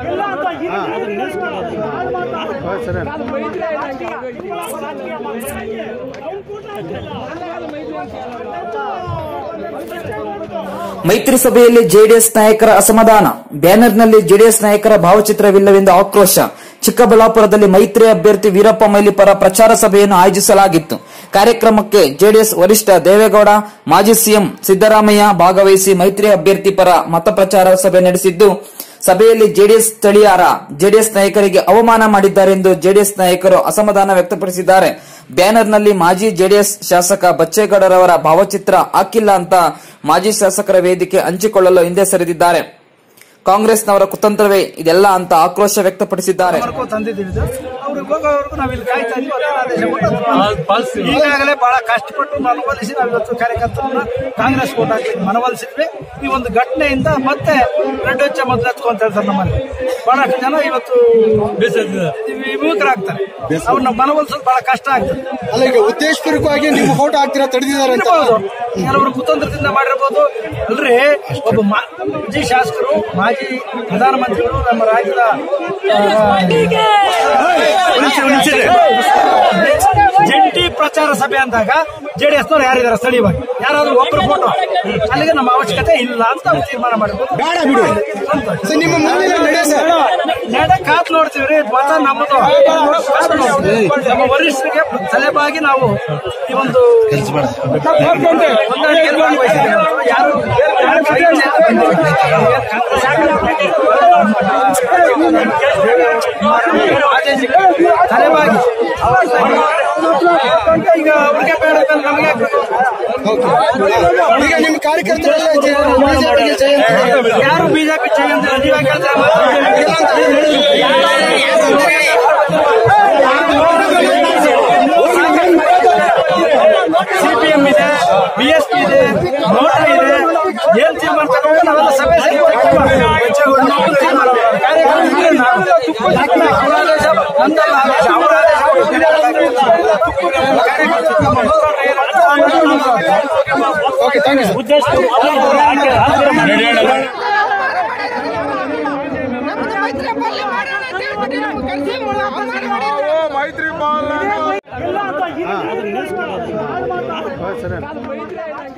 ಮೈತ್ರಿ ಸಭೆಯಲ್ಲಿ ಜೆಡಿಎಸ್ ನಾಯಕರ ಅಸಮಾಧಾನ ಬ್ಯಾನರ್ನಲ್ಲಿ ಜೆಡಿಎಸ್ ನಾಯಕರ ಭಾವಚಿತ್ರವಿಲ್ಲವೆಂದು ಆಕ್ರೋಶ ಚಿಕ್ಕಬಳ್ಳಾಪುರದಲ್ಲಿ ಮೈತ್ರಿ ಅಭ್ಯರ್ಥಿ ವೀರಪ್ಪ ಮೊಯ್ಲಿ ಪರ ಪ್ರಚಾರ ಸಭೆಯನ್ನು ಆಯೋಜಿಸಲಾಗಿತ್ತು ಕಾರ್ಯಕ್ರಮಕ್ಕೆ ಜೆಡಿಎಸ್ ವರಿಷ್ಠ ದೇವೇಗೌಡ ಮಾಜಿ ಸಿಎಂ ಸಿದ್ದರಾಮಯ್ಯ ಭಾಗವಹಿಸಿ ಮೈತ್ರಿ ಅಭ್ಯರ್ಥಿ ಪರ ಮತ ಪ್ರಚಾರ ಸಭೆ ನಡೆಸಿದ್ದು ಸಭೆಯಲ್ಲಿ ಜೆಡಿಎಸ್ ಸ್ಥಳೀಯರ ಜೆಡಿಎಸ್ ನಾಯಕರಿಗೆ ಅವಮಾನ ಮಾಡಿದ್ದಾರೆಂದು ಜೆಡಿಎಸ್ ನಾಯಕರು ಅಸಮಾಧಾನ ವ್ಯಕ್ತಪಡಿಸಿದ್ದಾರೆ ಬ್ಯಾನರ್ನಲ್ಲಿ ಮಾಜಿ ಜೆಡಿಎಸ್ ಶಾಸಕ ಬಚ್ಚೇಗೌಡರವರ ಭಾವಚಿತ್ರ ಹಾಕಿಲ್ಲ ಅಂತ ಮಾಜಿ ಶಾಸಕರ ವೇದಿಕೆ ಹಂಚಿಕೊಳ್ಳಲು ಹಿಂದೆ ಸರಿದಿದ್ದಾರೆ ಕಾಂಗ್ರೆಸ್ನವರ ಕುತಂತ್ರವೇ ಇದೆಲ್ಲ ಅಂತ ಆಕ್ರೋಶ ವ್ಯಕ್ತಪಡಿಸಿದ್ದಾರೆ ವರ್ಗೂ ತಂದಿದ್ದೀವಿ ಇದು. ಅವ್ರಿಗೆ ಹೋಗೋವರೆಗೂ ನಾವು ಇಲ್ಲಿ ಕಾಯ್ತಾ ಇದ್ವಿ ಅದೇ ಆದೇಶ ಕೊಟ್ಟು ಈಗಾಗಲೇ ಬಹಳ ಕಷ್ಟಪಟ್ಟು ಮನವೊಲಿಸಿ ನಾವು ಇವತ್ತು ಕಾರ್ಯಕರ್ತರನ್ನ ಕಾಂಗ್ರೆಸ್ ಓಟ್ ಹಾಕ್ಲಿಕ್ಕೆ ಮನವೊಲಿಸಿದ್ವಿ ಈ ಒಂದು ಘಟನೆಯಿಂದ ಮತ್ತೆ ರೆಡ್ ಹೆಚ್ಚ ಮೊದಲೆತ್ಕೊ ಅಂತ ಹೇಳ್ತಾರೆ ನಮ್ಮಲ್ಲಿ ಬಹಳಷ್ಟು ಜನ ಇವತ್ತು ವಿಮುಖರಾಗ್ತಾರೆ ಅವ್ರನ್ನ ಮನವೊಲಿಸೋದು ಬಹಳ ಕಷ್ಟ ಆಗ್ತದೆ ಅಲ್ಲ ಈಗ ಉದ್ದೇಶಪೂರ್ವಕವಾಗಿ ನಿಮ್ಮ ಫೋಟೋ ಹಾಕ್ತಿರಾ ತಡೆದಿದ್ದಾರೆ ಅಂತ ಇರ್ಬೋದು ಕೆಲವರು ಕುತಂತ್ರದಿಂದ ಮಾಡಿರ್ಬೋದು ಅಲ್ರಿ ಒಬ್ಬ ಮಾ- ಮಾಜಿ ಶಾಸಕರು ಮಾಜಿ ಪ್ರಧಾನಮಂತ್ರಿಗಳು ನಮ್ಮ ರಾಜ್ಯದ ಆ, ಜಂಟಿ ಪ್ರಚಾರ ಸಭೆ ಅಂದಾಗ ಜೆಡಿಎಸ್ ನವರು ಯಾರಿದ್ದಾರೆ ಸ್ಥಳೀಯವಾಗಿ ಯಾರಾದ್ರೂ ಒಬ್ಬರು ಫೋಟೋ ಅಲ್ಲಿಗೆ ನಮ್ಮ ಅವಶ್ಯಕತೆ ಇಲ್ಲ ಅಂತ ಅವ್ರು ತೀರ್ಮಾನ ಮಾಡಿರ್ಬೋದು ಬೇಡ ಬಿಡು ಸರ್ ನಿಮ್ಮ ಮುಂದಿನ ನಡೆ ಸರ್ ನಡೆ ಕಾತ್ ನೋಡ್ತೀವ್ರಿ ಮತ ನಮ್ಮದು ಕಾತ್ ನೋಡ್ತೀವಿ. ನಮ್ಮ ವರಿಷ್ಠರಿಗೆ ತಲೆಬಾಗಿ ನಾವು ಈ ಒಂದು ಹೊಂದಾಣಿಕೆಯಲ್ಲಿ ಭಾಗವಹಿಸಿದ್ದೀವಿ. ಯಾರು ಯಾರು ಕೈ ಎತ್ತಿಲ್ಲ. ಆದೇಶಕ್ಕೆ ತಲೆಬಾಗಿ ಈಗ ಅವ್ರಿಗೆ ಬೇಡ ಅಂತ ನಮಗೆ ಯಾಕೆ ಬೇಕು? ಈಗ ನಿಮ್ಮ ಕಾರ್ಯಕರ್ತರೆಲ್ಲ ಬಿಜೆಪಿಗೆ ಜಯ ಅಂತ ಹೇಳ್ತಾರೆ. ಯಾರು ಬಿಜೆಪಿ ಜಯ ಅಂತ ನೀವೇ ಕೇಳ್ತಾರೆ ಸಿಪಿಎಂ ಇದೆ ಬಿಎಸ್ಪಿ ಇದೆ ನೋಟಾ ಇದೆ ಏನ್ ತೀರ್ಮಾನ ತಗೊಂಡು ನಾವೆಲ್ಲ ಸಭೆ ಸೇರಿ ನಾವು ತೀರ್ಮಾನ ಮಾಡೋಣ. ಕಾರ್ಯಕರ್ತರಿಗೆ ನಾವು ಅವ್ರ ಆದೇಶ ನಂದಲ್ಲ ಆದೇಶ, ಅವ್ರ ಆದೇಶ ಕಾರ್ಯಕರ್ತರು ನಮ್ಮ ಹೋರಾಟ ಏನು? ಓಕೆ ಥ್ಯಾಂಕ್ ಯು ಸರ್ ಮೈತ್ರಿ ಪಲ್ಲೆ ಮಾಡೋಣ ಅಂತ ಹೇಳ್ಬಿಟ್ಟು ನಮ್ಗೆ ಕರ್ಸಿ ಅವಮಾನ ಮಾಡಿದ್ರು ಮೈತ್ರಿ ಪಾಲನೆ ಸರ್